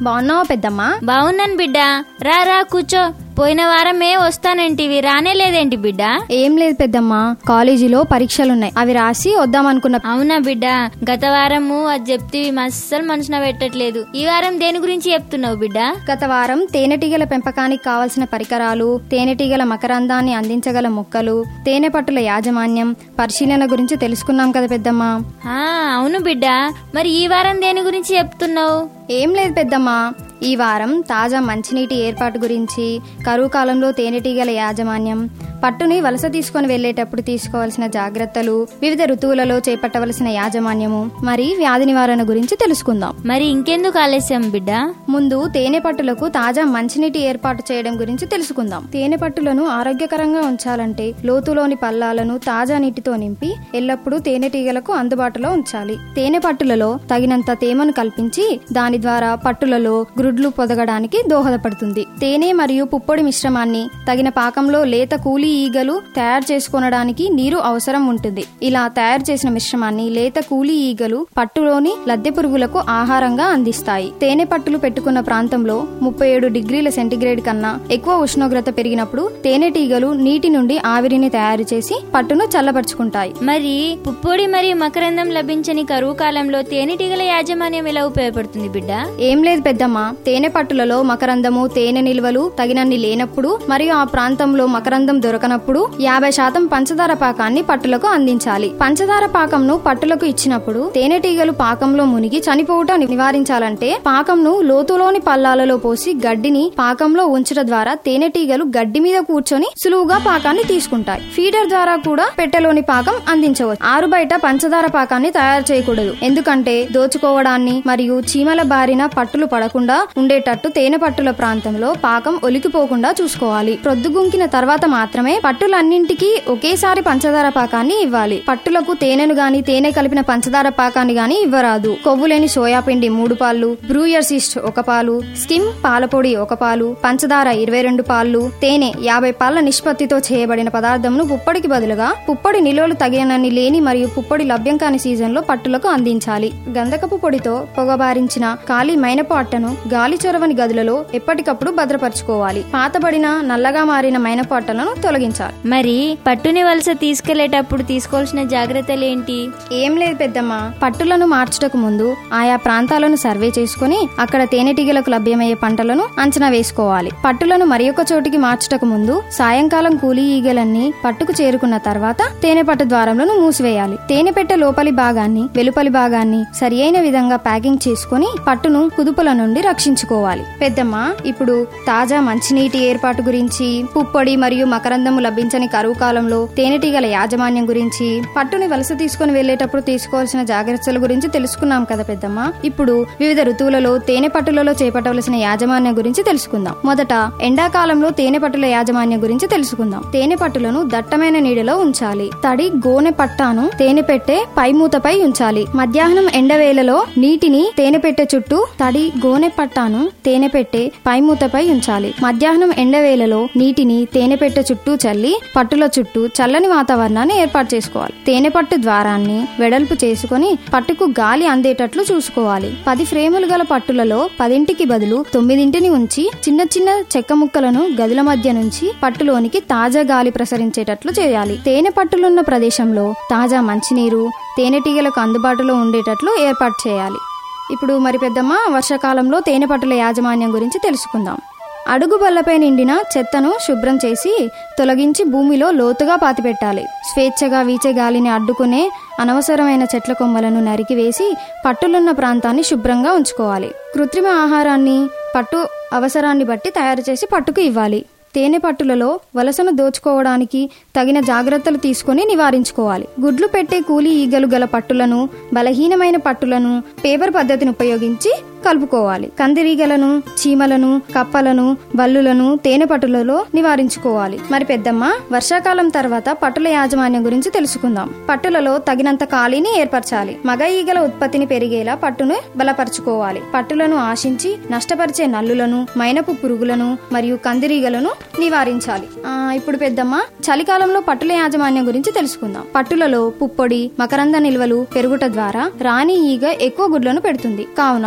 బాగున్నావా పెద్దమ్మా బాగున్నాను బిడ్డ రా రా కూర్చో పోయిన వారమే వస్తానంటివి రానే లేదేంటి బిడ్డ ఏం లేదు పెద్దమ్మా కాలేజీలో పరీక్షలున్నాయి అవి రాసి వద్దామనుకున్న అవునా బిడ్డ గత వారము అది చెప్తే అస్సలు మనసున పెట్టట్లేదు ఈ వారం దేని గురించి చెప్తున్నావు బిడ్డ గత వారం తేనెటీగల పెంపకానికి కావలసిన పరికరాలు తేనెటీగల మకరందాన్ని అందించగల మొక్కలు తేనె పట్టుల యాజమాన్యం పరిశీలన గురించి తెలుసుకున్నాం కదా పెద్దమ్మా ఆ అవును బిడ్డ మరి ఈ వారం దేని గురించి చెప్తున్నావు ఏం లేదు పెద్దమ్మా ఈ వారం తాజా మంచినీటి ఏర్పాటు గురించి కరువు కాలంలో తేనెటీగల యాజమాన్యం పట్టుని వలస తీసుకొని వెళ్లేటప్పుడు తీసుకోవాల్సిన జాగ్రత్తలు వివిధ ఋతువులలో చేపట్టవలసిన యాజమాన్యము మరి వ్యాధి నివారణ గురించి తెలుసుకుందాం మరి ఇంకెందుకు ఆలస్యం బిడ్డ ముందు తేనె పట్టులకు తాజా మంచినీటి ఏర్పాటు చేయడం గురించి తెలుసుకుందాం తేనె పట్టులను ఆరోగ్యకరంగా ఉంచాలంటే లోతులోని పల్లాలను తాజా నీటితో నింపి ఎల్లప్పుడూ తేనెటీగలకు అందుబాటులో ఉంచాలి తేనె పట్టులలో తగినంత తేమను కల్పించి దాని ద్వారా పట్టులలో గ్రుడ్లు పొదగడానికి దోహదపడుతుంది తేనె మరియు పుప్పొడి మిశ్రమాన్ని తగిన పాకంలో లేత కూలీ ఈగలు తయారు చేసుకొనడానికి నీరు అవసరం ఉంటుంది ఇలా తయారు చేసిన మిశ్రమాన్ని లేత కూలీ ఈగలు పట్టులోని లద్దె పురుగులకు ఆహారంగా అందిస్తాయి తేనె పట్టులు పెట్టుకున్న ప్రాంతంలో ముప్పై ఏడు డిగ్రీల సెంటీగ్రేడ్ కన్నా ఎక్కువ ఉష్ణోగ్రత పెరిగినప్పుడు తేనెటీగలు నీటి నుండి ఆవిరిని తయారు చేసి పట్టును చల్లబరుచుకుంటాయి మరి పుప్పొడి మరియు మకరందం లభించని కరువు కాలంలో తేనెటీగల యాజమాన్యం ఎలా ఉపయోగపడుతుంది బిడ్డ ఏం లేదు పెద్దమ్మ తేనె పట్టులలో మకరందము తేనె నిల్వలు తగినన్ని లేనప్పుడు మరియు ఆ ప్రాంతంలో మకరందం దొరకనప్పుడు యాభై శాతం పంచదార పాకాన్ని పట్టులకు అందించాలి పంచదార పాకంను పట్టులకు ఇచ్చినప్పుడు తేనెటీగలు పాకంలో మునిగి చనిపోవుట నివారించాలంటే పాకంను లోతులోని పల్లాలలో పోసి గడ్డిని పాకంలో ఉంచడం ద్వారా తేనెటీగలు గడ్డి మీద కూర్చొని సులువుగా పాకాన్ని తీసుకుంటాయి ఫీడర్ ద్వారా కూడా పెట్టెలోని పాకం అందించవచ్చు ఆరు బయట పంచదార పాకాన్ని తయారు చేయకూడదు ఎందుకంటే దోచుకోవడాన్ని మరియు చీమల బారిన పట్టులు పడకుండా ఉండేటట్టు తేనె పట్టుల ప్రాంతంలో పాకం ఒలికిపోకుండా చూసుకోవాలి ప్రొద్దుగుంకిన తర్వాత మాత్రమే పట్టులన్నింటికి ఒకేసారి పంచదార పాకాన్ని ఇవ్వాలి పట్టులకు తేనెను గాని తేనె కలిపిన పంచదార పాకాన్ని గాని ఇవ్వరాదు కొవ్వు లేని సోయా పిండి మూడు పాలు బ్రూయర్ సిస్ట్ ఒక పాలు స్కిమ్ పాలపొడి ఒక పాలు పంచదార ఇరవై రెండు పాలు తేనె యాభై పాల నిష్పత్తితో చేయబడిన పదార్థంను పుప్పడికి బదులుగా పుప్పడి నిలువలు తగినన్ని లేని మరియు పుప్పడి లభ్యం కాని సీజన్ లో పట్టులకు అందించాలి గంధకపు పొడితో పొగబారించిన ఖాళీ మైనపు అట్టను గాలి చొరవని గదులలో ఎప్పటికప్పుడు భద్రపరచుకోవాలి పాతబడిన నల్లగా మారిన మైనపు అట్టలను తొలగించాలి మరి పట్టుని వలస తీసుకెళ్లేటప్పుడు తీసుకోవాల్సిన జాగ్రత్తలు ఏంటి ఏం లేదు పెద్దమ్మ పట్టులను మార్చుటకు ముందు ఆయా ప్రాంతాలను సర్వే చేసుకుని అక్కడ తేనెటీగలకు లభ్యమయ్యే పంటలను అంచనా వేసుకోవాలి పట్టులను మరి ఒక చోటికి మార్చుటకు ముందు సాయంకాలం కూలీ ఈగలన్నీ పట్టుకు చేరుకున్న తర్వాత తేనె పట్టు ద్వారములను మూసివేయాలి తేనె పెట్టె లోపలి భాగాన్ని వెలుపలి భాగాన్ని సరి అయిన విధంగా ప్యాకింగ్ చేసుకుని పట్టును కుదుపుల నుండి రక్షించుకోవాలి పెద్దమ్మ ఇప్పుడు తాజా మంచినీటి ఏర్పాటు గురించి పుప్పొడి మరియు మకరందము లభించని కరువు కాలంలో తేనెటీగల యాజమాన్యం గురించి పట్టుని వలస తీసుకుని వెళ్లేటప్పుడు తీసుకోవాల్సిన జాగ్రత్తల గురించి తెలుసుకున్నాం కదా పెద్దమ్మ ఇప్పుడు వివిధ ఋతువులలో తేనె పట్టులలో చేపట్టవలసిన యాజమాన్యం గురించి తెలుసుకుందాం మొదట ఎండాకాలంలో తేనె పట్టుల యాజమాన్యం గురించి తెలుసుకుందాం తేనె పట్టులను దట్టమైన నీడలో ఉంచాలి తడి గోనె పట్టాను తేనె పెట్టే పై మూతపై ఉంచాలి మధ్యాహ్నం ఎండవేళలో నీటిని తేనె పెట్టె చుట్టూ తడి గోనె పట్టాను తేనె పెట్టే పై మూతపై ఉంచాలి మధ్యాహ్నం ఎండవేళలో నీటిని తేనె పెట్టె చుట్టూ చల్లి పట్టుల చుట్టూ చల్లని వాతావరణాన్ని ఏర్పాటు చేసుకోవాలి తేనె పట్టు ద్వారాన్ని వెడల్పు చేసుకొని పట్టుకు గాలి అందేటట్లు చూసుకోవాలి పది ఫ్రేములు గల పట్టులలో పదింటికి బదులు తొమ్మిదింటిని ఉంచి చిన్న చిన్న చెక్క ముక్కలను గదుల మధ్య నుంచి పట్టులోనికి తాజా గాలి ప్రసరించేటట్లు చేయాలి తేనె పట్టులున్న ప్రదేశంలో తాజా మంచినీరు తేనెటీగలకు అందుబాటులో ఉండేటట్లు ఏర్పాటు చేయాలి ఇప్పుడు మరి పెద్దమ్మ వర్షాకాలంలో తేనె పట్టుల యాజమాన్యం గురించి తెలుసుకుందాం అడుగు బల్లపై నిండిన చెత్తను శుభ్రం చేసి తొలగించి భూమిలో లోతుగా పాతిపెట్టాలి స్వేచ్ఛగా వీచే గాలిని అడ్డుకునే అనవసరమైన చెట్ల కొమ్మలను నరికివేసి పట్టులున్న ప్రాంతాన్ని శుభ్రంగా ఉంచుకోవాలి కృత్రిమ ఆహారాన్ని పట్టు అవసరాన్ని బట్టి తయారు చేసి పట్టుకు ఇవ్వాలి తేనె పట్టులలో వలసను దోచుకోవడానికి తగిన జాగ్రత్తలు తీసుకొని నివారించుకోవాలి గుడ్లు పెట్టే కూలీ ఈగలు గల పట్టులను బలహీనమైన పట్టులను పేపర్ పద్ధతిని ఉపయోగించి కలుపుకోవాలి కందిరీగలను చీమలను కప్పలను బల్లులను తేనె పట్టులలో నివారించుకోవాలి మరి పెద్దమ్మ వర్షాకాలం తర్వాత పట్టుల యాజమాన్యం గురించి తెలుసుకుందాం పట్టులలో తగినంత ఖాళీని ఏర్పరచాలి మగ ఈగల ఉత్పత్తిని పెరిగేలా పట్టును బలపరుచుకోవాలి పట్టులను ఆశించి నష్టపరిచే నల్లులను మైనపు పురుగులను మరియు కందిరీగలను నివారించాలి ఆ, ఇప్పుడు పెద్దమ్మ చలికాలంలో పట్టుల యాజమాన్యం గురించి తెలుసుకుందాం పట్టులలో పుప్పొడి మకరంద నిల్వలు పెరుగుట ద్వారా రాణి ఈగ ఎక్కువ గుడ్లను పెడుతుంది కావున పట్టుల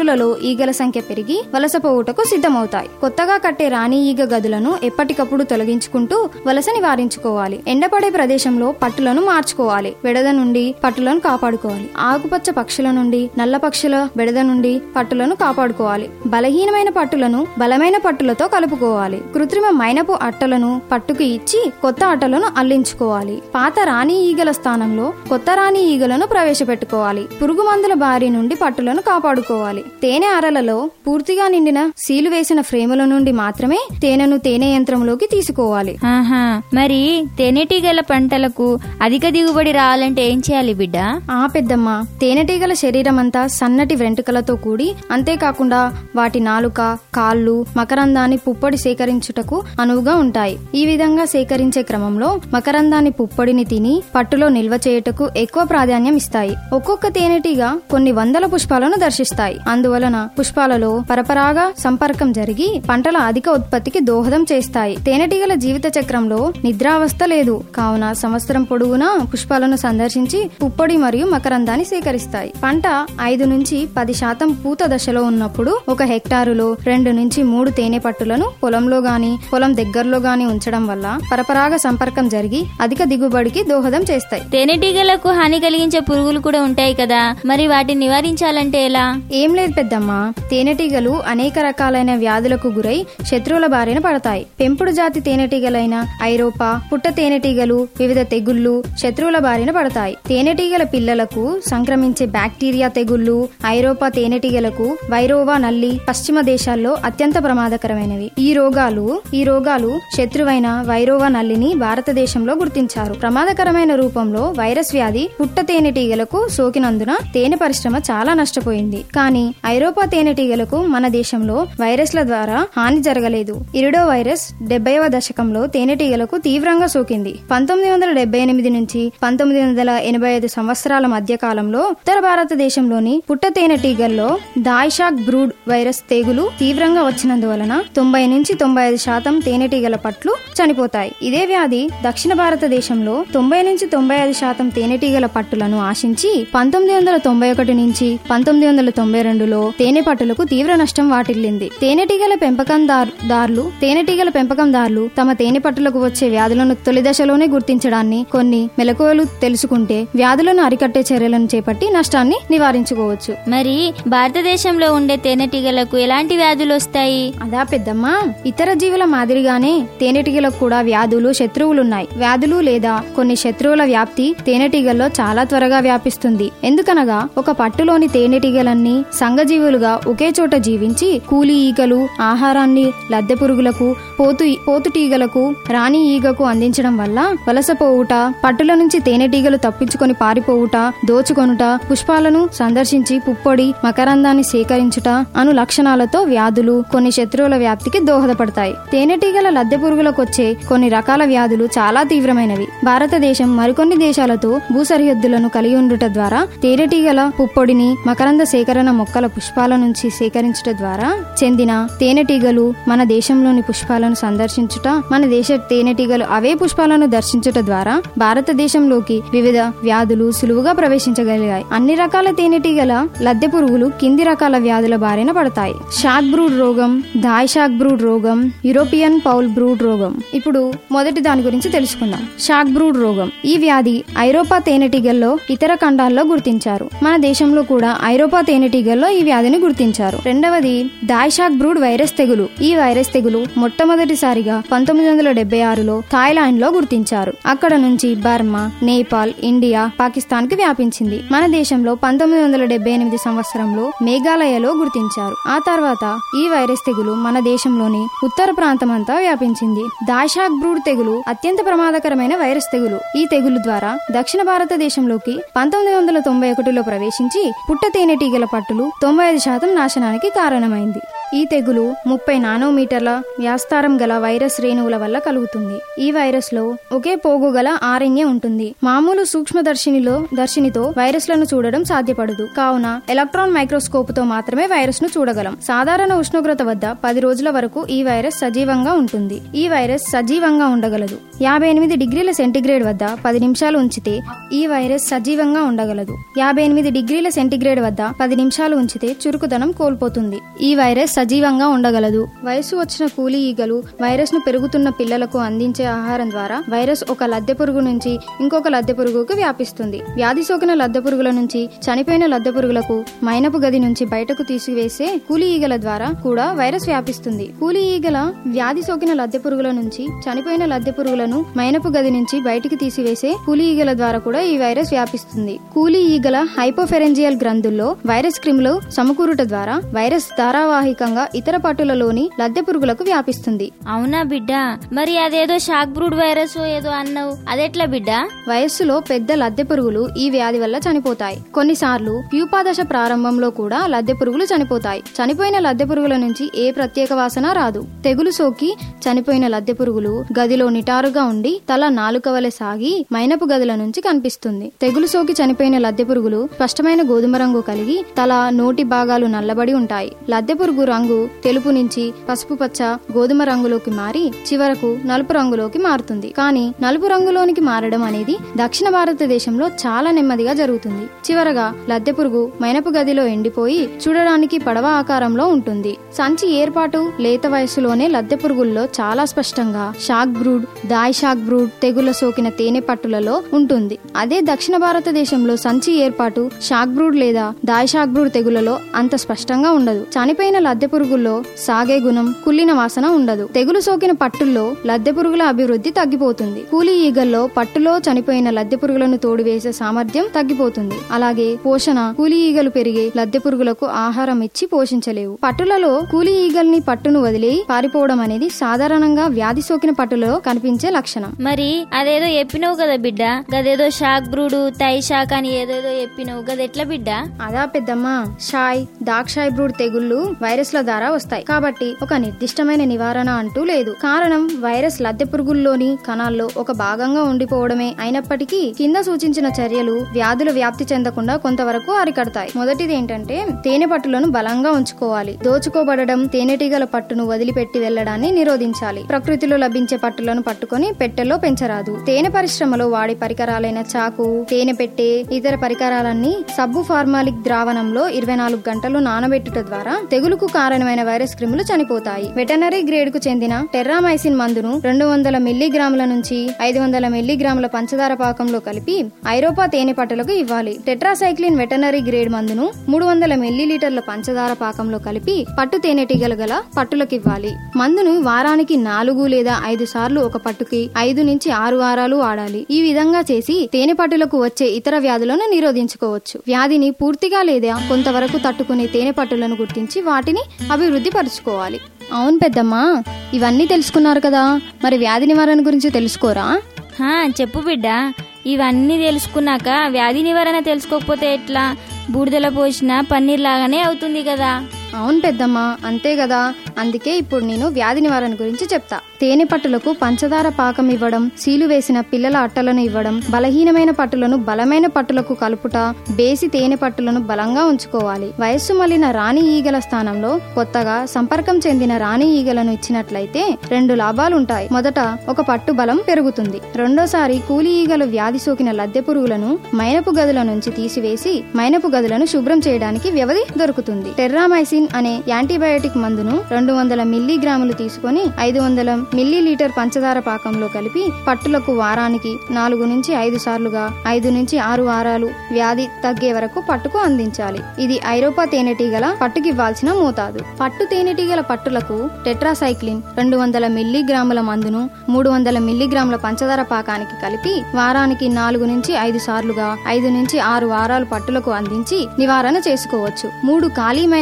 పట్టులలో ఈగల సంఖ్య పెరిగి వలస పోవుటకు సిద్ధమవుతాయి కొత్తగా కట్టే రాణి ఈగ గదులను ఎప్పటికప్పుడు తొలగించుకుంటూ వలస నివారించుకోవాలి ఎండపడే ప్రదేశంలో పట్టులను మార్చుకోవాలి బెడద నుండి పట్టులను కాపాడుకోవాలి ఆకుపచ్చ పక్షుల నుండి నల్ల పక్షుల బెడద నుండి పట్టులను కాపాడుకోవాలి బలహీనమైన పట్టులను బలమైన పట్టులతో కలుపుకోవాలి కృత్రిమ మైనపు అట్టలను పట్టుకు ఇచ్చి కొత్త అట్టలను అల్లించుకోవాలి పాత రాణి ఈగల స్థానంలో కొత్త రాణి ఈగలను ప్రవేశపెట్టుకోవాలి పురుగు మందుల బారి నుండి పట్టులను కాపాడుకోవాలి తేనె అరలలో పూర్తిగా నిండిన సీలు వేసిన ఫ్రేముల నుండి మాత్రమే తేనెను తేనె యంత్రంలోకి తీసుకోవాలి ఆహా మరి తేనెటీగల పంటలకు అధిక దిగుబడి రావాలంటే ఏం చేయాలి బిడ్డ ఆ పెద్దమ్మ తేనెటీగల శరీరం అంతా సన్నటి వెంట్రుకలతో కూడి అంతేకాకుండా వాటి నాలుక కాళ్ళు మకరందాన్ని పుప్పొడి సేకరించుటకు అనువుగా ఉంటాయి ఈ విధంగా సేకరించే క్రమంలో మకరందాన్ని పుప్పొడిని తిని పట్టులో నిల్వ చేయుటకు ఎక్కువ ప్రాధాన్యం ఇస్తాయి ఒక్కొక్క తేనెటీగ కొన్ని వందల పుష్పాలను దర్శిస్తాయి అందువలన పుష్పాలలో పరపరాగా సంపర్కం జరిగి పంటల అధిక ఉత్పత్తికి దోహదం చేస్తాయి తేనెటీగల జీవిత చక్రంలో నిద్రావస్థ లేదు కావున సంవత్సరం పొడవునా పుష్పాలను సందర్శించి పుప్పొడి మరియు మకరందాన్ని సేకరిస్తాయి పంట ఐదు నుంచి పది శాతం పూత దశలో ఉన్నప్పుడు ఒక హెక్టారులో రెండు నుంచి మూడు తేనె పట్టులను పొలంలో గాని పొలం దగ్గరలో గాని ఉంచడం వల్ల పరపరాగ సంపర్కం జరిగి అధిక దిగుబడికి దోహదం చేస్తాయి తేనెటీగలకు హాని కలిగించే పురుగులు కూడా ఉంటాయి కదా మరి వాటిని నివారించాలంటే ఎలా ఏం లేదు పెద్దమ్మ తేనెటీగలు అనేక రకాలైన వ్యాధులకు గురై శత్రువుల బారిన పడతాయి పెంపుడు జాతి తేనెటీగలైన ఐరోపా పుట్ట తేనెటీగలు వివిధ తెగుళ్లు శత్రువుల బారిన పడతాయి తేనెటీగల పిల్లలకు సంక్రమించే బ్యాక్టీరియా తెగుళ్లు ఐరోపా తేనెటీగలకు వైరోవా నల్లి పశ్చిమ దేశాల్లో అత్యంత ప్రమాదకరమైనవి ఈ రోగాలు ఈ రోగాలు శత్రువైన వైరోవా నల్లిని భారతదేశంలో గుర్తించారు ప్రమాదకరమైన రూపంలో వైరస్ వ్యాధి పుట్ట తేనెటీగలకు సోకినందున తేనె పరిశ్రమ చాలా నష్టపోయింది కానీ ఐరోపా తేనెటీగలకు మన దేశంలో వైరస్ల ద్వారా హాని జరగలేదు ఇరిడో వైరస్ డెబ్బైవ దశకంలో తేనెటీగలకు తీవ్రంగా సోకింది పంతొమ్మిది వందల డెబ్బై ఎనిమిది నుంచి పంతొమ్మిది వందల ఎనభై ఐదు సంవత్సరాల మధ్య కాలంలో ఉత్తర భారతదేశంలోని పుట్ట తేనెటీగల్లో దాయిషాక్ బ్రూడ్ వైరస్ తెగులు తీవ్రంగా వచ్చినందువలన తొంభై నుంచి తొంభై ఐదు శాతం తేనెటీగల పట్లు చనిపోతాయి ఇదే వ్యాధి దక్షిణ భారతదేశంలో తొంభై నుంచి తొంభై ఐదు శాతం తేనెటీగల పట్టులను ఆశించి పంతొమ్మిది వందల తొంభై ఒకటి నుంచి పంతొమ్మిది వందల తొంభై రెండులో తేనె పట్టులకు తీవ్ర నష్టం వాటిల్లింది తేనెటీగల పెంపకందారులు తేనెటీగల పెంపకందారులు తమ తేనె పట్టులకు వచ్చే వ్యాధులను తొలి దశలోనే గుర్తించడాన్ని కొన్ని మెలకువలు తెలుసుకుంటే వ్యాధులను అరికట్టే చర్యలను చేపట్టి నష్టాన్ని నివారించుకోవచ్చు మరి భారతదేశంలో ఉండే తేనెటీగలకు ఎలాంటి వ్యాధులు వస్తాయి అదా పెద్దమ్మా ఇతర జీవుల మాదిరిగానే తేనెటీగలకు కూడా వ్యాధులు శత్రువులున్నాయి వ్యాధులు లేదా కొన్ని శత్రువుల వ్యాప్తి తేనెటీగల్లో చాలా త్వరగా వ్యాపిస్తుంది ఎందుకనగా ఒక పట్టులోని తేనెటీగలన్నీ సంఘజీవులుగా ఒకే చోట జీవించి కూలి ఈగలు ఆహారాన్ని లద్దె పురుగులకు పోతు పోతుటీగలకు రాణి ఈగకు అందించడం వల్ల వలసపోవుట పట్టుల నుంచి తేనెటీగలు తప్పించుకొని పారిపోవుట దోచుకొనుట పుష్పాలను సందర్శించి పుప్పొడి మకరందాన్ని సేకరించుట అను లక్షణాలతో వ్యాధులు కొన్ని శత్రువుల వ్యాప్తికి దోహదపడతాయి తేనెటీగల లద్దె పురుగులకొచ్చే కొన్ని రకాల వ్యాధులు చాలా తీవ్రమైనవి భారతదేశం మరికొన్ని దేశాలతో భూ సరిహద్దులను కలిగి ఉండుట ద్వారా తేనెటీగల పుప్పొడిని మకరంద సేకరణ మొక్కల పుష్పాల నుంచి సేకరించుట ద్వారా చెందిన తేనెటీగలు మన దేశంలోని పుష్పాలను సందర్శించుట మన దేశ తేనెటీగలు అవే పుష్పాలను దర్శించుట ద్వారా భారతదేశంలోకి వివిధ వ్యాధులు సులువుగా ప్రవేశించగలిగాయి అన్ని రకాల తేనెటీగల లద్దె పురుగులు కింది రకాల వ్యాధుల బారిన పడతాయి షాక్ బ్రూడ్ రోగం దాయ్ షాక్ బ్రూడ్ రోగం యూరోపియన్ పౌల్ బ్రూడ్ రోగం ఇప్పుడు మొదటి దాని గురించి తెలుసుకుందాం షాక్ బ్రూడ్ రోగం ఈ వ్యాధి ఐరోపా తేనెటీగల్లో ఇతర ఖండాల్లో గుర్తించారు మన దేశంలో కూడా ఐరోపా తేనెటీగల్లో ఈ వ్యాధిని గుర్తించారు రెండవది దాయ్షాక్ బ్రూడ్ వైరస్ తెగులు ఈ వైరస్ తెగులు మొట్టమొదటిసారిగా పంతొమ్మిది వందల డెబ్బై ఆరులో థాయిలాండ్ లో గుర్తించారు అక్కడ నుంచి బర్మా నేపాల్ ఇండియా పాకిస్తాన్ కి వ్యాపించింది మన దేశంలో పంతొమ్మిది వందల డెబ్బై ఎనిమిది సంవత్సరంలో మేఘాలయలో గుర్తించారు ఆ తర్వాత ఈ వైరస్ తెగులు మన దేశంలోని ఉత్తర ప్రాంతమంతా వ్యాపించింది దాషాక్ బ్రూడ్ తెగులు అత్యంత ప్రమాదకరమైన వైరస్ తెగులు ఈ తెగులు ద్వారా దక్షిణ భారతదేశంలోకి పంతొమ్మిది వందల తొంభై ఒకటిలో ప్రవేశించి పుట్ట తేనెటీగల పట్టులు తొంభై ఐదు శాతం నాశనానికి కారణమైంది ఈ తెగులు ముప్పై నానోమీటర్ల వ్యాస్తారం గల వైరస్ రేణువుల వల్ల కలుగుతుంది ఈ వైరస్ లో ఒకే పోగు గల ఆర్ఎన్ఏ ఉంటుంది మామూలు సూక్ష్మదర్శినిలో దర్శినితో వైరస్లను చూడడం సాధ్యపడదు కావున ఎలక్ట్రాన్ మైక్రోస్కోప్ తో మాత్రమే వైరస్ ను చూడగలం సాధారణ ఉష్ణోగ్రత వద్ద పది రోజుల వరకు ఈ వైరస్ సజీవంగా ఉంటుంది ఈ వైరస్ సజీవంగా ఉండగలదు యాభై ఎనిమిది డిగ్రీల సెంటీగ్రేడ్ వద్ద పది నిమిషాలు ఉంచితే ఈ వైరస్ సజీవంగా ఉండగలదు యాభై ఎనిమిది డిగ్రీల సెంటీగ్రేడ్ వద్ద పది నిమిషాలు ఉంచితే చురుకుదనం కోల్పోతుంది ఈ వైరస్ సజీవంగా ఉండగలదు వయసు వచ్చిన కూలీ ఈగలు వైరస్ ను పెరుగుతున్న పిల్లలకు అందించే ఆహారం ద్వారా వైరస్ ఒక లద్దె పురుగు నుంచి ఇంకొక లద్దె పురుగుకు వ్యాపిస్తుంది వ్యాధి సోకిన లద్దె పురుగుల నుంచి చనిపోయిన లద్దె పురుగులకు మైనపు గది నుంచి బయటకు తీసివేసే కూలీ ఈగల ద్వారా కూడా వైరస్ వ్యాపిస్తుంది కూలీ ఈగల వ్యాధి సోకిన లద్దె పురుగుల నుంచి చనిపోయిన లద్దె పురుగులను మైనపు గది నుంచి బయటికి తీసివేసే కూలీ ఈగల ద్వారా కూడా ఈ వైరస్ వ్యాపిస్తుంది కూలీ ఈగల హైపోఫెరెంజియల్ గ్రంథుల్లో వైరస్ క్రిములు సమకూరుట ద్వారా వైరస్ ధారావాహికంగా ఇతర పట్టులలోని లద్దె పురుగులకు వ్యాపిస్తుంది అవునా బిడ్డ మరి అదేదో షాక్ బ్రూడ్ వైరస్ ఏదో అన్నావు అదెట్లా బిడ్డ వయస్సులో పెద్ద లద్దె పురుగులు ఈ వ్యాధి వల్ల చనిపోతాయి కొన్నిసార్లు ప్యూపాదశ ప్రారంభంలో కూడా లద్దె పురుగులు చనిపోతాయి చనిపోయిన లద్దె పురుగుల నుంచి ఏ ప్రత్యేక వాసన రాదు తెగులు సోకి చనిపోయిన లద్దె పురుగులు గదిలో నిటారుగా ఉండి తల నాలుక వలె సాగి మైనపు గదుల నుంచి కనిపిస్తుంది తెగులు సోకి చనిపోయిన లద్దె పురుగులు స్పష్టమైన గోధుమ రంగు కలిగి తల నోటి భాగాలు నల్లబడి ఉంటాయి లద్దె పురుగు రంగు తెలుపు నుంచి పసుపు పచ్చ గోధుమ రంగులోకి మారి చివరకు నలుపు రంగులోకి మారుతుంది కానీ నలుపు రంగులోనికి మారడం అనేది దక్షిణ భారతదేశంలో చాలా నెమ్మదిగా జరుగుతుంది చివరగా లద్దె పురుగు మైనపు గదిలో ఎండిపోయి చూడడానికి పడవ ఆకారంలో ఉంటుంది సంచి ఏర్పాటు లేత వయసులోనే లద్దె పురుగుల్లో చాలా స్పష్టంగా sac brood Thai sac brood తెగుల సోకిన తేనె పట్టులలో ఉంటుంది అదే దక్షిణ భారతదేశంలో సంచి ఏర్పాటు షాక్ బ్రూడ్ లేదా దాయ్ షాక్ బ్రూడ్ తెగులలో అంత స్పష్టంగా ఉండదు చనిపోయిన లద్దె పురుగుల్లో సాగే గుణం కుళ్ళిన వాసన ఉండదు తెగులు సోకిన పట్టుల్లో లద్దె పురుగుల అభివృద్ధి తగ్గిపోతుంది కూలీ ఈగల్లో పట్టులో చనిపోయిన లద్దె పురుగులను తోడివేసే సామర్థ్యం తగ్గిపోతుంది అలాగే పోషణ కూలీ ఈగలు పెరిగే లద్దె పురుగులకు ఆహారం ఇచ్చి పోషించలేవు పట్టులలో కూలీ ఈగల్ని పట్టును వదిలి పారిపోవడం అనేది సాధారణంగా వ్యాధి సోకిన పట్టులలో కనిపించే లక్షణం మరి అదేదో చెప్పినావు కదా బిడ్డ గదేదో షాక్ బ్రూడు తై షాక్ అని ఏదేదో చెప్పినావు గదెట్లా బిడ్డ అదా పెద్దమ్మ షాయ్ దాక్షాయ్ బ్రూడ్ తెగుళ్లు వైరస్ల ద్వారా వస్తాయి కాబట్టి ఒక నిర్దిష్టమైన నివారణ అంటూ లేదు కారణం వైరస్ లద్దె పురుగుల్లోని కణాల్లో ఒక భాగంగా ఉండిపోవడమే అయినప్పటికీ కింద సూచించిన చర్యలు వ్యాధులు వ్యాప్తి చెందకుండా కొంతవరకు అరికడతాయి మొదటిది ఏంటంటే తేనె పట్టులను బలంగా ఉంచుకోవాలి దోచుకోబడడం తేనెటీగల పట్టును వదిలిపెట్టి వెళ్లడాన్ని నిరోధించాలి ప్రకృతిలో లభించే పట్టులను పట్టుకొని పెట్టెల్లో పెంచరాదు తేనె పరిశ్రమలో వాడే పరికరాలైన చాకు తేనె పెట్టె ఇతర పరికరాలన్నీ సబ్బు ఫార్మాలిక్ ద్రావణంలో ఇరవై నాలుగు గంటలు నానబెట్టుట ద్వారా తెగులుకు కారణమైన వైరస్ క్రిములు చనిపోతాయి వెటనరీ గ్రేడ్ కు చెందిన టెర్రామైసిన్ మందును రెండు వందల మిల్లీగ్రాముల నుంచి ఐదు వందల మిల్లీగ్రాముల పంచదార పాకంలో కలిపి ఐరోపా తేనె పట్టులకు ఇవ్వాలి టెట్రాసైక్లిన్ వెటనరీ గ్రేడ్ మందును మూడు వందల మిల్లీలీటర్ల పంచదార పాకంలో కలిపి పట్టు తేనెటీగలు గల పట్టులకు ఇవ్వాలి మందును వారానికి నాలుగు లేదా ఐదు సార్లు ఒక పట్టుకి ఐదు నుంచి ఆరు వారాలు వాడాలి ఈ విధంగా చేసి తేనె పట్టులకు వచ్చే ఇతర వ్యాధులను నిరోధించుకోవచ్చు వ్యాధిని పూర్తిగా లేదా కొంతవరకు తట్టుకునే తేనె పట్టులను గుర్తించి వాటిని అభివృద్ధి పరుచుకోవాలి అవును పెద్దమ్మా ఇవన్నీ తెలుసుకున్నారు కదా మరి వ్యాధి నివారణ గురించి తెలుసుకోరా హా చెప్పు బిడ్డ ఇవన్నీ తెలుసుకున్నాక వ్యాధి నివారణ తెలుసుకోకపోతే ఎట్లా బూడిదల పోసిన పన్నీర్ లాగానే అవుతుంది కదా అవును పెద్దమ్మ అంతే కదా అందుకే ఇప్పుడు నేను వ్యాధి నివారణ గురించి చెప్తా తేనె పట్టులకు పంచదార పాకం ఇవ్వడం సీలు వేసిన పిల్లల అట్టలను ఇవ్వడం బలహీనమైన పట్టులను బలమైన పట్టులకు కలుపుట బేసి తేనె పట్టులను బలంగా ఉంచుకోవాలి వయస్సు మళ్ళిన రాణి ఈగల స్థానంలో కొత్తగా సంపర్కం చెందిన రాణి ఈగలను ఇచ్చినట్లయితే రెండు లాభాలుంటాయి మొదట ఒక పట్టు బలం పెరుగుతుంది రెండోసారి కూలి ఈగలు వ్యాధి సోకిన లద్దె పురుగులను మైనపు గదుల నుంచి తీసివేసి మైనపు గదులను శుభ్రం చేయడానికి వ్యవధి దొరుకుతుంది టెర్రామైసిన్ అనే యాంటీబయాటిక్ మందును రెండు వందల మిల్లీగ్రాములు తీసుకొని ఐదు వందల మిల్లీ లీటర్ పంచదార పాకంలో కలిపి పట్టులకు వారానికి నాలుగు నుంచి ఐదు సార్లుగా ఐదు నుంచి ఆరు వారాలు వ్యాధి తగ్గే వరకు పట్టుకు అందించాలి ఇది ఐరోపా తేనెటీగల పట్టుకివ్వాల్సిన మోతాదు పట్టు తేనెటీగల పట్టులకు టెట్రాసైక్లిన్ రెండు వందల మిల్లీగ్రాముల మందును మూడు వందల మిల్లీగ్రాముల పంచదార పాకానికి కలిపి వారానికి నాలుగు నుంచి ఐదు సార్లుగా ఐదు నుంచి ఆరు వారాలు పట్టులకు అందించి నివారణ చేసుకోవచ్చు మూడు ఖాళీమైన పట్టలను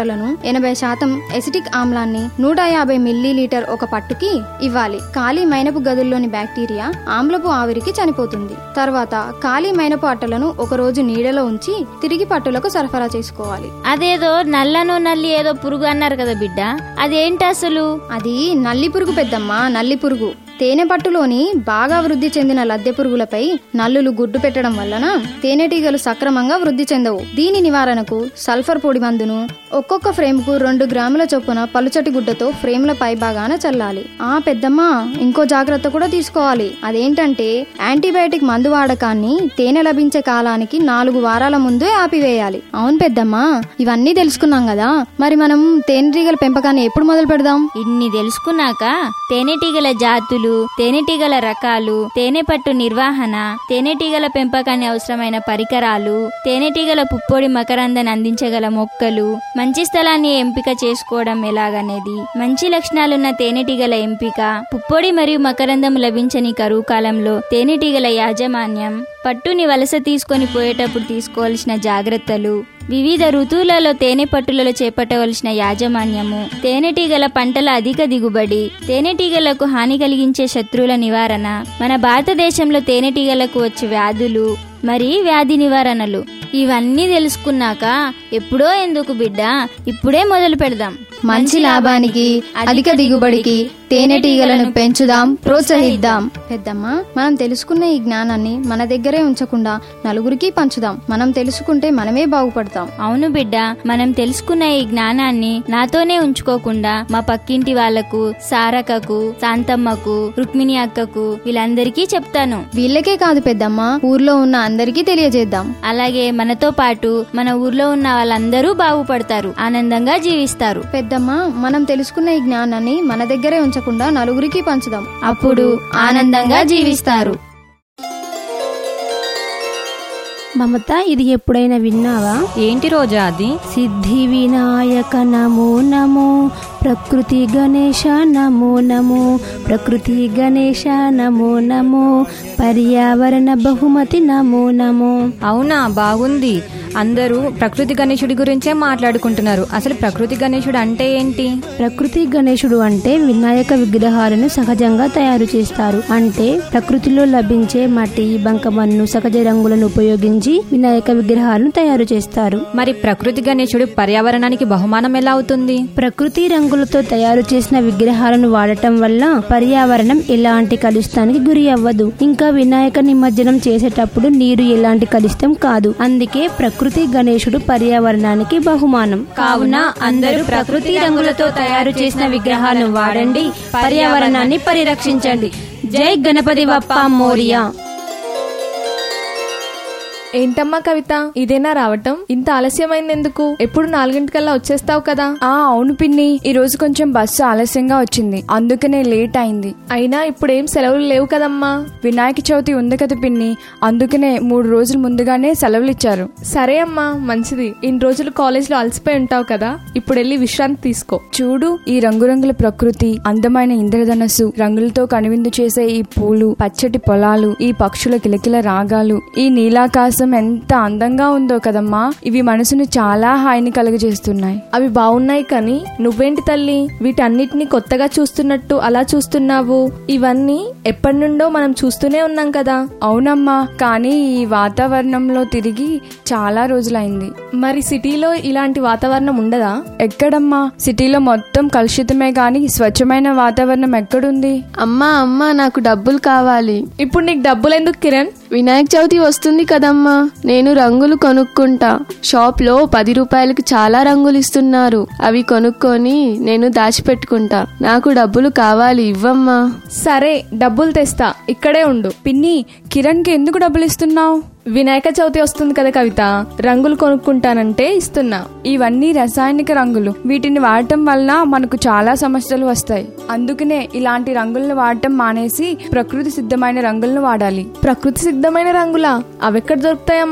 అట్టలను ఎనభై శాతం ఎసిటిక్ ఆమ్లాన్ని నూట యాభై మిల్లీ లీటర్ ఒక పట్టుకి ఇవ్వాలి ఖాళీ మైనపు గదుల్లోని బ్యాక్టీరియా ఆమ్లపు ఆవిరికి చనిపోతుంది తర్వాత ఖాళీ మైనపు అట్టలను ఒక రోజు నీడలో ఉంచి తిరిగి పట్టులకు సరఫరా చేసుకోవాలి అదేదో నల్లను నల్లి ఏదో పురుగు అన్నారు కదా బిడ్డ అదేంటి అసలు అది నల్లి పురుగు పెద్దమ్మ నల్లి పురుగు తేనె పట్టులోని బాగా వృద్ధి చెందిన లద్దె పురుగులపై నల్లులు గుడ్డు పెట్టడం వలన తేనెటీగలు సక్రమంగా వృద్ధి చెందవు దీని నివారణకు సల్ఫర్ పొడి మందును ఒక్కొక్క ఫ్రేమ్ కు రెండు గ్రాముల చొప్పున పలుచటి గుడ్డతో ఫ్రేమ్ల పై భాగాన చల్లాలి ఆ పెద్దమ్మ ఇంకో జాగ్రత్త కూడా తీసుకోవాలి అదేంటంటే యాంటీబయాటిక్ మందు వాడకాన్ని తేనె లభించే కాలానికి నాలుగు వారాల ముందే ఆపివేయాలి అవును పెద్దమ్మ ఇవన్నీ తెలుసుకున్నాం కదా మరి మనం తేనెటీగల పెంపకాన్ని ఎప్పుడు మొదలు పెడదాం ఇన్ని తెలుసుకున్నాక తేనెటీగల జాతులు తేనెటీగల రకాలు తేనె పట్టు నిర్వహణ తేనెటీగల పెంపకాన్ని అవసరమైన పరికరాలు తేనెటీగల పుప్పొడి మకరందాన్ని అందించగల మొక్కలు మంచి స్థలాన్ని ఎంపిక చేసుకోవడం ఎలాగనేది మంచి లక్షణాలున్న తేనెటీగల ఎంపిక పుప్పొడి మరియు మకరందం లభించని కరువు కాలంలో తేనెటీగల యాజమాన్యం పట్టుని వలస తీసుకొని పోయేటప్పుడు తీసుకోవాల్సిన జాగ్రత్తలు వివిధ ఋతువులలో తేనె పట్టులలో చేపట్టవలసిన యాజమాన్యము తేనెటీగల పంటల అధిక దిగుబడి తేనెటీగలకు హాని కలిగించే శత్రువుల నివారణ మన భారతదేశంలో తేనెటీగలకు వచ్చే వ్యాధులు మరి వ్యాధి నివారణలు ఇవన్నీ తెలుసుకున్నాక ఎప్పుడో ఎందుకు బిడ్డ ఇప్పుడే మొదలు పెడదాం మంచి లాభానికి అధిక దిగుబడికి తేనెటీగలను పెంచుదాం ప్రోత్సహిద్దాం పెద్దమ్మ మనం తెలుసుకున్న ఈ జ్ఞానాన్ని మన దగ్గరే ఉంచకుండా నలుగురికి పంచుదాం మనం తెలుసుకుంటే మనమే బాగుపడతాం అవును బిడ్డ మనం తెలుసుకున్న ఈ జ్ఞానాన్ని నాతోనే ఉంచుకోకుండా మా పక్కింటి వాళ్లకు సారకకు శాంతమ్మకు రుక్మిణి అక్కకు వీళ్ళందరికీ చెప్తాను వీళ్ళకే కాదు పెద్దమ్మ ఊర్లో ఉన్న అందరికీ తెలియజేద్దాం అలాగే మనతో పాటు మన ఊర్లో ఉన్న వాళ్ళందరూ బాగుపడతారు ఆనందంగా జీవిస్తారు పెద్దమ్మ మనం తెలుసుకున్న ఈ జ్ఞానాన్ని మన దగ్గరే ఉంచకుండా నలుగురికి పంచుదాం అప్పుడు ఆనందంగా జీవిస్తారు మమత ఇది ఎప్పుడైనా విన్నావా ఏంటి రోజా అది సిద్ధి వినాయక నమో నమో ప్రకృతి గణేశ నమో నమో ప్రకృతి గణేశ నమో నమో పర్యావరణ బహుమతి నమో నమో అవునా బాగుంది అందరూ ప్రకృతి గణేశుడి గురించే మాట్లాడుకుంటున్నారు అసలు ప్రకృతి గణేశుడు అంటే ఏంటి ప్రకృతి గణేశుడు అంటే వినాయక విగ్రహాలను సహజంగా తయారు చేస్తారు అంటే ప్రకృతిలో లభించే మట్టి బంకమన్ను సహజ రంగులను ఉపయోగించి వినాయక విగ్రహాలను తయారు చేస్తారు మరి ప్రకృతి గణేశుడు పర్యావరణానికి బహుమానం ఎలా అవుతుంది ప్రకృతి రంగులతో తయారు చేసిన విగ్రహాలను వాడటం వల్ల పర్యావరణం ఎలాంటి కలుషితానికి గురి అవ్వదు ఇంకా వినాయక నిమజ్జనం చేసేటప్పుడు నీరు ఎలాంటి కలుషితం కాదు అందుకే ప్రకృతి గణేశుడు పర్యావరణానికి బహుమానం కావున అందరూ ప్రకృతి రంగులతో తయారు చేసిన విగ్రహాలను వాడండి పర్యావరణాన్ని పరిరక్షించండి జై గణపతి బప్ప మోరియా ఏంటమ్మా కవిత ఇదేనా రావటం ఇంత ఆలస్యమైంది ఎందుకు ఎప్పుడు నాలుగింటికల్లా వచ్చేస్తావు కదా ఆ అవును పిన్ని ఈ రోజు కొంచెం బస్సు ఆలస్యంగా వచ్చింది అందుకనే లేట్ అయింది అయినా ఇప్పుడేం సెలవులు లేవు కదమ్మా వినాయక చవితి ఉంది కదా పిన్ని అందుకనే మూడు రోజులు ముందుగానే సెలవులు ఇచ్చారు సరే అమ్మా మంచిది ఇన్ని రోజులు కాలేజీలో అలసిపోయి ఉంటావు కదా ఇప్పుడు వెళ్ళి విశ్రాంతి తీసుకో చూడు ఈ రంగురంగుల ప్రకృతి అందమైన ఇంద్రధనస్సు రంగులతో కనువిందు చేసే ఈ పూలు పచ్చటి పొలాలు ఈ పక్షుల కిలకిల రాగాలు ఈ నీలాకాశం ఎంత అందంగా ఉందో కదమ్మా ఇవి మనసును చాలా హాయిని కలుగజేస్తున్నాయి అవి బాగున్నాయి కానీ నువ్వేంటి తల్లి వీటన్నిటిని కొత్తగా చూస్తున్నట్టు అలా చూస్తున్నావు ఇవన్నీ ఎప్పటి నుండో మనం చూస్తూనే ఉన్నాం కదా అవునమ్మా కానీ ఈ వాతావరణంలో తిరిగి చాలా రోజులైంది మరి సిటీలో ఇలాంటి వాతావరణం ఉండదా ఎక్కడమ్మా సిటీలో మొత్తం కలుషితమే గాని స్వచ్ఛమైన వాతావరణం ఎక్కడుంది అమ్మా అమ్మా నాకు డబ్బులు కావాలి ఇప్పుడు నీకు డబ్బులు ఎందుకు కిరణ్ వినాయక చవితి వస్తుంది కదమ్మా నేను రంగులు కొనుక్కుంటా షాప్ లో పది రూపాయలకి చాలా రంగులు ఇస్తున్నారు అవి కొనుక్కొని నేను దాచిపెట్టుకుంటా నాకు డబ్బులు కావాలి ఇవ్వమ్మా సరే డబ్బులు తెస్తా ఇక్కడే ఉండు పిన్ని కిరణ్ కి ఎందుకు డబ్బులు ఇస్తున్నావు వినాయక చవితి వస్తుంది కదా కవిత రంగులు కొనుక్కుంటానంటే ఇస్తున్నా ఇవన్నీ రసాయనిక రంగులు వీటిని వాడటం వల్ల మనకు చాలా సమస్యలు వస్తాయి అందుకనే ఇలాంటి రంగులను వాడటం మానేసి ప్రకృతి సిద్ధమైన రంగులను వాడాలి ప్రకృతి సిద్ధమైన రంగులా అవెక్కడ దొరుకుతాయమ్మా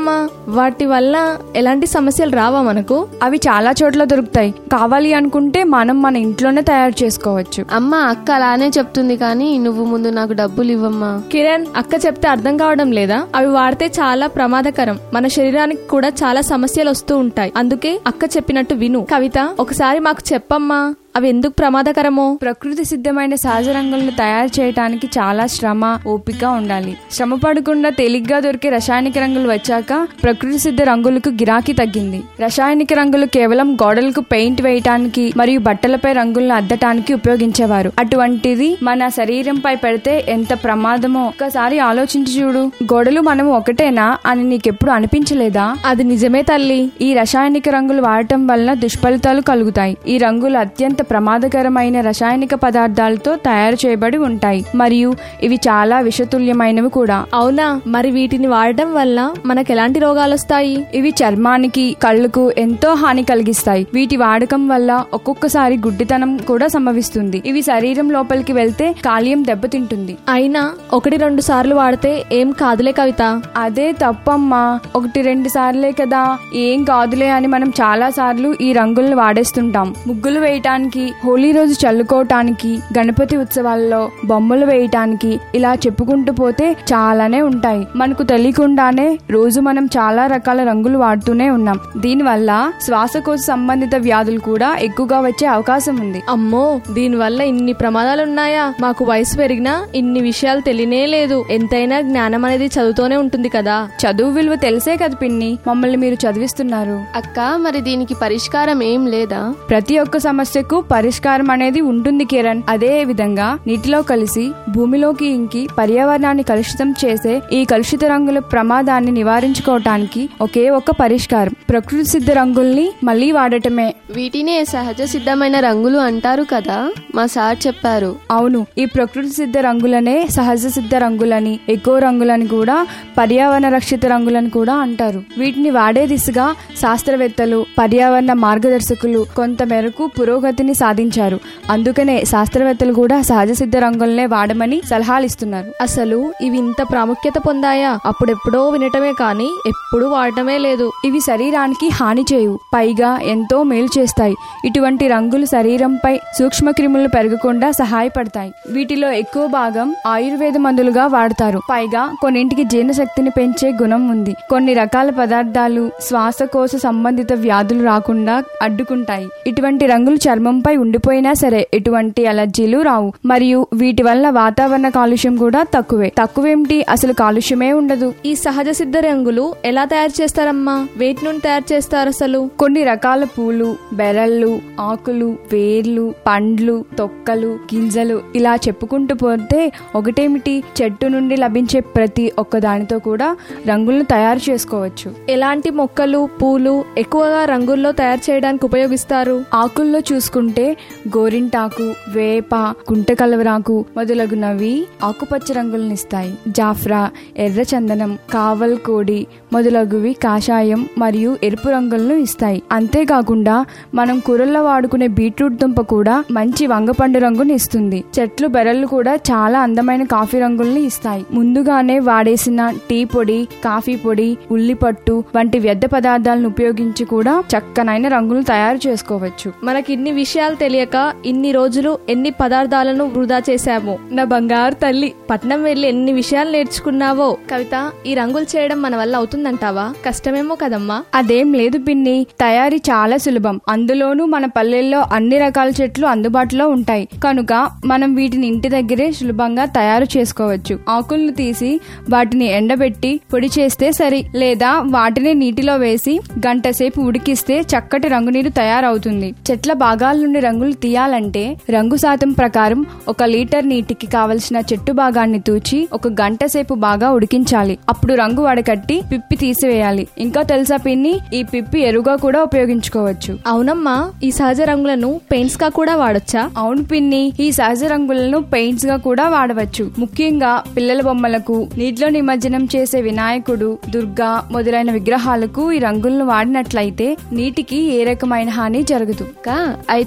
వాటి వల్ల ఎలాంటి సమస్యలు రావా మనకు అవి చాలా చోట్ల దొరుకుతాయి కావాలి అనుకుంటే మనం మన ఇంట్లోనే తయారు చేసుకోవచ్చు అమ్మ అక్క అలానే చెప్తుంది కానీ నువ్వు ముందు నాకు డబ్బులు ఇవ్వమ్మా కిరణ్ అక్క చెప్తే అర్థం కావడం లేదా అవి వాడితే చాలా ప్రమాదకరం మన శరీరానికి కూడా చాలా సమస్యలు వస్తూ ఉంటాయి అందుకే అక్క చెప్పినట్టు విను కవిత ఒకసారి మాకు చెప్పమ్మా అవి ఎందుకు ప్రమాదకరమో ప్రకృతి సిద్ధమైన సహజ రంగులను తయారు చేయడానికి చాలా శ్రమ ఓపిక ఉండాలి శ్రమ పడకుండా తేలిగ్గా దొరికే రసాయనిక రంగులు వచ్చాక ప్రకృతి సిద్ధ రంగులకు గిరాకీ తగ్గింది రసాయనిక రంగులు కేవలం గోడలకు పెయింట్ వేయటానికి మరియు బట్టలపై రంగులను అద్దటానికి ఉపయోగించేవారు అటువంటిది మన శరీరంపై పెడితే ఎంత ప్రమాదమో ఒక్కసారి ఆలోచించి చూడు గోడలు మనం ఒకటేనా అని నీకెప్పుడు అనిపించలేదా అది నిజమే తల్లి ఈ రసాయనిక రంగులు వాడటం వలన దుష్ఫలితాలు కలుగుతాయి ఈ రంగులు అత్యంత ప్రమాదకరమైన రసాయనిక పదార్థాలతో తయారు చేయబడి ఉంటాయి మరియు ఇవి చాలా విషతుల్యమైనవి కూడా అవునా మరి వీటిని వాడడం వల్ల మనకు ఎలాంటి రోగాలు వస్తాయి ఇవి చర్మానికి కళ్ళకు ఎంతో హాని కలిగిస్తాయి వీటి వాడకం వల్ల ఒక్కొక్కసారి గుడ్డితనం కూడా సంభవిస్తుంది ఇవి శరీరం లోపలికి వెళ్తే కాలియం దెబ్బతింటుంది అయినా ఒకటి రెండు సార్లు వాడితే ఏం కాదులే కవిత అదే తప్పమ్మా ఒకటి రెండు సార్లే కదా ఏం కాదులే అని మనం చాలా సార్లు ఈ రంగులను వాడేస్తుంటాం ముగ్గులు వేయటానికి హోలీ రోజు చల్లుకోవటానికి గణపతి ఉత్సవాల్లో బొమ్మలు వేయటానికి ఇలా చెప్పుకుంటూ పోతే చాలానే ఉంటాయి మనకు తెలియకుండానే రోజు మనం చాలా రకాల రంగులు వాడుతూనే ఉన్నాం దీనివల్ల శ్వాసకోశ సంబంధిత వ్యాధులు కూడా ఎక్కువగా వచ్చే అవకాశం ఉంది అమ్మో దీనివల్ల ఇన్ని ప్రమాదాలు ఉన్నాయా మాకు వయసు పెరిగినా ఇన్ని విషయాలు తెలియనే లేదు ఎంతైనా జ్ఞానం అనేది చదువుతూనే ఉంటుంది కదా చదువు విలువ తెలిసే కదా పిన్ని మమ్మల్ని మీరు చదివిస్తున్నారు అక్క మరి దీనికి పరిష్కారం ఏం లేదా ప్రతి ఒక్క సమస్యకు పరిష్కారం అనేది ఉంటుంది కిరణ్ అదే విధంగా నీటిలో కలిసి భూమిలోకి ఇంకి పర్యావరణాన్ని కలుషితం చేసే ఈ కలుషిత రంగుల ప్రమాదాన్ని నివారించుకోవటానికి ఒకే ఒక్క పరిష్కారం ప్రకృతి సిద్ధ రంగుల్ని మళ్ళీ వాడటమే వీటినే సహజ సిద్ధమైన రంగులు అంటారు కదా మా సార్ చెప్పారు అవును ఈ ప్రకృతి సిద్ధ రంగులనే సహజ సిద్ధ రంగులని ఎకో రంగులని కూడా పర్యావరణ రక్షిత రంగులని కూడా అంటారు వీటిని వాడే దిశగా శాస్త్రవేత్తలు పర్యావరణ మార్గదర్శకులు కొంత మేరకు పురోగతిని సాధించారు అందుకనే శాస్త్రవేత్తలు కూడా సహజ సిద్ధ రంగులనే వాడమని సలహాలు ఇస్తున్నారు అసలు ఇవి ఇంత ప్రాముఖ్యత పొందాయా అప్పుడెప్పుడో వినటమే కానీ ఎప్పుడూ వాడటమే లేదు ఇవి శరీరానికి హాని చేయు పైగా ఎంతో మేలు చేస్తాయి ఇటువంటి రంగులు శరీరంపై సూక్ష్మక్రిములు పెరగకుండా సహాయపడతాయి వీటిలో ఎక్కువ భాగం ఆయుర్వేద మందులుగా వాడతారు పైగా కొన్నింటికి జీర్ణశక్తిని పెంచే గుణం ఉంది కొన్ని రకాల పదార్థాలు శ్వాసకోశ సంబంధిత వ్యాధులు రాకుండా అడ్డుకుంటాయి ఇటువంటి రంగులు చర్మంపై ఉండిపోయినా సరే ఎటువంటి అలర్జీలు రావు మరియు వీటి వల్ల వాతావరణ కాలుష్యం కూడా తక్కువే తక్కువేమిటి అసలు కాలుష్యమే ఉండదు ఈ సహజ సిద్ధ రంగులు ఎలా తయారు చేస్తారమ్మా వేటి నుండి తయారు చేస్తారు అసలు కొన్ని రకాల పూలు బెరళ్ళు ఆకులు వేర్లు పండ్లు తొక్కలు గింజలు ఇలా చెప్పుకుంటూ పోతే ఒకటేమిటి చెట్టు నుండి లభించే ప్రతి ఒక్క దానితో కూడా రంగులను తయారు చేసుకోవచ్చు ఎలాంటి మొక్కలు పూలు ఎక్కువగా రంగుల్లో తయారు చేయడానికి ఉపయోగిస్తారు ఆకుల్లో చూసుకుంటే గోరింటాకు వేప గుంటకలవరాకు మొదలగునవి ఆకుపచ్చ రంగులనిస్తాయి జాఫ్రా ఎర్ర చందనం కావల్ కోడి మొదలగువి కాషాయం మరియు ఎరుపు రంగులను ఇస్తాయి అంతేకాకుండా మనం కూరల్లో వాడుకునే బీట్రూట్ దుంప కూడా మంచి వంగపండు రంగుని ఇస్తుంది చెట్లు బెరళ్ళు కూడా చాలా అందమైన కాఫీ రంగుల్ని ఇస్తాయి ముందుగానే వాడేసిన టీ పొడి కాఫీ పొడి ఉల్లిపట్టు వంటి వ్యర్థ పదార్థాలను ఉపయోగించి కూడా చక్కనైన రంగులు తయారు చేసుకోవచ్చు మనకి ఇన్ని విషయాలు తెలియక ఇన్ని రోజులు ఎన్ని పదార్థాలను వృధా చేశాము నా బంగారు తల్లి పట్నం వెళ్ళి ఎన్ని విషయాలు నేర్చుకున్నావో కవిత ఈ రంగులు చేయడం మన వల్ల అవుతుందంటావా కష్టమేమో కదమ్మా అదేం లేదు పిన్ని తయారీ చాలా సులభం అందులోనూ మన పల్లెల్లో అన్ని రకాల చెట్లు అందుబాటులో ఉంటాయి కనుక మనం వీటిని ఇంటి దగ్గరే సులభంగా తయారు చేసుకోవచ్చు ఆకులను తీసి వాటిని ఎండబెట్టి పొడి చేస్తే సరి లేదా వాటిని నీటిలో వేసి గంట సేపు ఉడికిస్తే చక్కటి రంగునీరు తయారవుతుంది చెట్ల భాగాల నుండి రంగులు తీయాలంటే రంగు శాతం ప్రకారం ఒక లీటర్ నీటికి కావలసిన చెట్టు భాగాన్ని తూచి ఒక గంట సేపు బాగా ఉడికించాలి అప్పుడు రంగు వడకట్టి పిప్పి తీసివేయాలి ఇంకా తెలుసా పిన్ని ఈ పిప్పి ఎరుగా కూడా ఉపయోగించుకోవచ్చు అవునమ్మా ఈ సహజ రంగులను పెయింట్స్ గా కూడా వాడొచ్చా అవును పిన్ని ఈ సహజ రంగులను పెయింట్స్ గా కూడా వాడవచ్చు ముఖ్యంగా పిల్లల బొమ్మలకు నీటిలో నిమజ్జనం చేసే వినాయకుడు దుర్గా మొదలైన విగ్రహాలకు ఈ రంగులను వాడినట్లయితే నీటికి ఏ రకమైన హాని జరగదు అక్క అయితే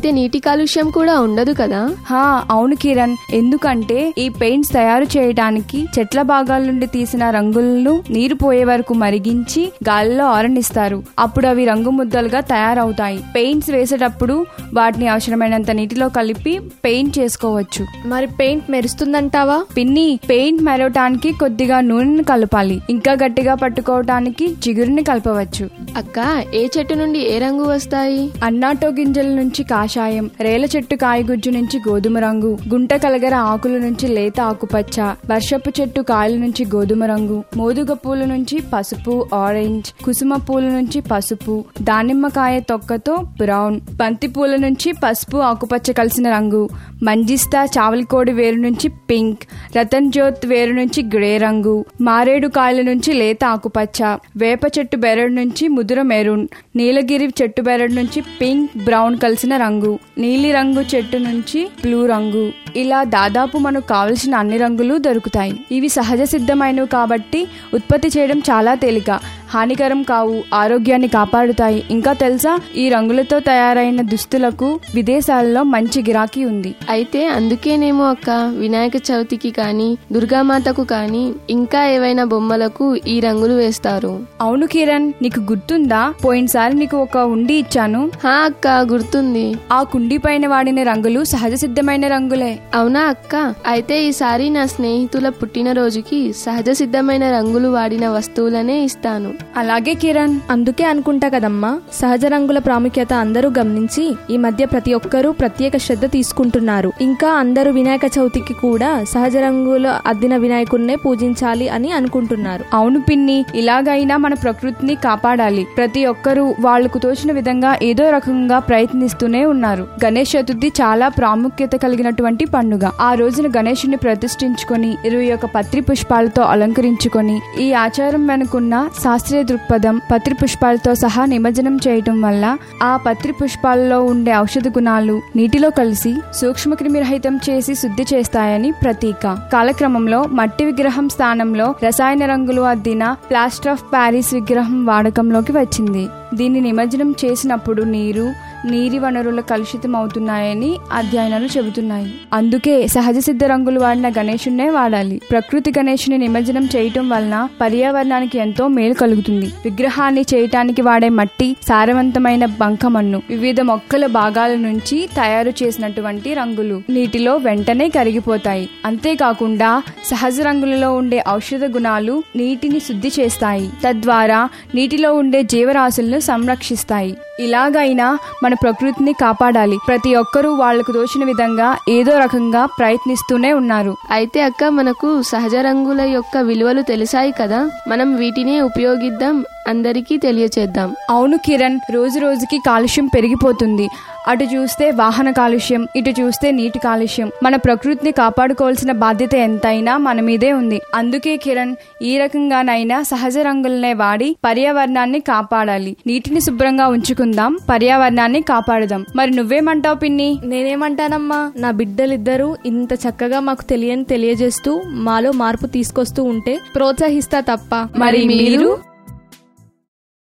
నీటి కాలుష్యం కూడా ఉండదు కదా హా అవును కిరణ్ ఎందుకంటే ఈ పెయింట్స్ తయారు చేయడానికి చెట్ల భాగాల నుండి తీసిన రంగులను నీరు పోయే వరకు మరిగించి గాలిలో ఆరనిస్తారు అప్పుడు అవి రంగు ముద్దలుగా తయారవుతాయి పెయింట్స్ వేసేటప్పుడు వాటిని అవసరమైనంత నీటిలో కలిపి పెయింట్ చేసుకోవచ్చు మరి పెయింట్ మెరుస్తుందంటావా పిన్ని పెయింట్ మెరవటానికి కొద్దిగా నూనెను కలపాలి ఇంకా గట్టిగా పట్టుకోవటానికి జిగురుని కలపవచ్చు అక్క ఏ చెట్టు నుండి ఏ రంగు వస్తాయి అన్నాటో గింజల నుంచి కాషాయం రేల చెట్టు కాయగుజ్జు నుంచి గోధుమ రంగు గుంట కలగర ఆకుల నుంచి లేత ఆకుపచ్చ వర్షపు చెట్టు కాయల నుంచి గోధుమ రంగు మోదుగ పూల నుంచి పసుపు ఆరెంజ్ కుసుమ పూల నుంచి పసుపు దానిమ్మకాయ తొక్కతో బ్రౌన్ బంతి పూల నుంచి పసుపు ఆకుపచ్చ కలిసిన రంగు మంజిస్తా చావలికోడి వేరు నుంచి పింక్ రతన్ జోత్ వేరు నుంచి గ్రే రంగు మారేడు కాయల నుంచి లేత ఆకుపచ్చ వేప చెట్టు బెరడు నుంచి ముదుర మెరూన్ నీలగిరి చెట్టు బెరడు నుంచి పింక్ బ్రౌన్ కలిసిన రంగు నీలి రంగు చెట్టు నుంచి బ్లూ రంగు ఇలా దాదాపు మనకు కావలసిన అన్ని రంగులు దొరుకుతాయి ఇవి సహజ సిద్ధమైనవి కాబట్టి ఉత్పత్తి చేయడం చాలా తేలిక హానికరం కావు ఆరోగ్యాన్ని కాపాడుతాయి ఇంకా తెలుసా ఈ రంగులతో తయారైన దుస్తులకు విదేశాల్లో మంచి గిరాకీ ఉంది అయితే అందుకేనేమో అక్క వినాయక చవితికి కానీ దుర్గామాతకు కానీ ఇంకా ఏవైనా బొమ్మలకు ఈ రంగులు వేస్తారు అవును కిరణ్ నీకు గుర్తుందా పోయినసారి నీకు ఒక ఉండి ఇచ్చాను హా అక్క గుర్తుంది ఆ కుండి పైన వాడిన రంగులు సహజ సిద్ధమైన రంగులే అవునా అక్క అయితే ఈసారి నా స్నేహితుల పుట్టినరోజుకి సహజ సిద్ధమైన రంగులు వాడిన వస్తువులనే ఇస్తాను అలాగే కిరణ్ అందుకే అనుకుంటా కదమ్మా సహజ రంగుల ప్రాముఖ్యత అందరూ గమనించి ఈ మధ్య ప్రతి ఒక్కరూ ప్రత్యేక శ్రద్ధ తీసుకుంటున్నారు ఇంకా అందరూ వినాయక చవితికి కూడా సహజ రంగుల అద్దిన వినాయకుడినే పూజించాలి అని అనుకుంటున్నారు అవును పిన్ని ఇలాగైనా మన ప్రకృతిని కాపాడాలి ప్రతి ఒక్కరూ వాళ్లకు తోచిన విధంగా ఏదో రకంగా ప్రయత్నిస్తూనే ఉన్నారు గణేష్ చతుర్థి చాలా ప్రాముఖ్యత కలిగినటువంటి పండుగ ఆ రోజున గణేషుని ప్రతిష్ఠించుకొని ఇరవై ఒక పత్రి పుష్పాలతో అలంకరించుకొని ఈ ఆచారం వెనుకున్న శాస్త్రీయ దృక్పథం పత్రి పుష్పాలతో సహా నిమజ్జనం చేయటం వల్ల ఆ పత్రి పుష్పాలలో ఉండే ఔషధ గుణాలు నీటిలో కలిసి సూక్ష్మక్రిమిరహితం చేసి శుద్ధి చేస్తాయని ప్రతీక కాలక్రమంలో మట్టి విగ్రహం స్థానంలో రసాయన రంగులు అద్దిన ప్లాస్టర్ ఆఫ్ ప్యారిస్ విగ్రహం వాడకంలోకి వచ్చింది దీన్ని నిమజ్జనం చేసినప్పుడు నీరు నీటి వనరులు కలుషితం అవుతున్నాయని అధ్యయనాలు చెబుతున్నాయి అందుకే సహజ సిద్ధ రంగులు వాడిన గణేషున్నే వాడాలి ప్రకృతి గణేషుని నిమజ్జనం చేయటం వలన పర్యావరణానికి ఎంతో మేలు కలుగుతుంది విగ్రహాన్ని చేయటానికి వాడే మట్టి సారవంతమైన బంకమన్ను వివిధ మొక్కల భాగాల నుంచి తయారు చేసినటువంటి రంగులు నీటిలో వెంటనే కరిగిపోతాయి అంతేకాకుండా సహజ రంగులలో ఉండే ఔషధ గుణాలు నీటిని శుద్ధి చేస్తాయి తద్వారా నీటిలో ఉండే జీవరాశులను సంరక్షిస్తాయి ఇలాగైనా మన ప్రకృతిని కాపాడాలి ప్రతి ఒక్కరూ వాళ్లకు తోచిన విధంగా ఏదో రకంగా ప్రయత్నిస్తూనే ఉన్నారు అయితే అక్క మనకు సహజ రంగుల యొక్క విలువలు తెలిసాయి కదా మనం వీటిని ఉపయోగిద్దాం అందరికీ తెలియచేద్దాం అవును కిరణ్ రోజు రోజుకి కాలుష్యం పెరిగిపోతుంది అటు చూస్తే వాహన కాలుష్యం ఇటు చూస్తే నీటి కాలుష్యం మన ప్రకృతిని కాపాడుకోవాల్సిన బాధ్యత ఎంతైనా మన మీదే ఉంది అందుకే కిరణ్ ఈ రకంగానైనా సహజ రంగులనే వాడి పర్యావరణాన్ని కాపాడాలి నీటిని శుభ్రంగా ఉంచుకుందాం పర్యావరణాన్ని కాపాడుదాం మరి నువ్వేమంటావు పిన్ని నేనేమంటానమ్మా నా బిడ్డలిద్దరూ ఇంత చక్కగా మాకు తెలియని తెలియజేస్తూ మాలో మార్పు తీసుకొస్తూ ఉంటే ప్రోత్సహిస్తా తప్ప మరి మీరు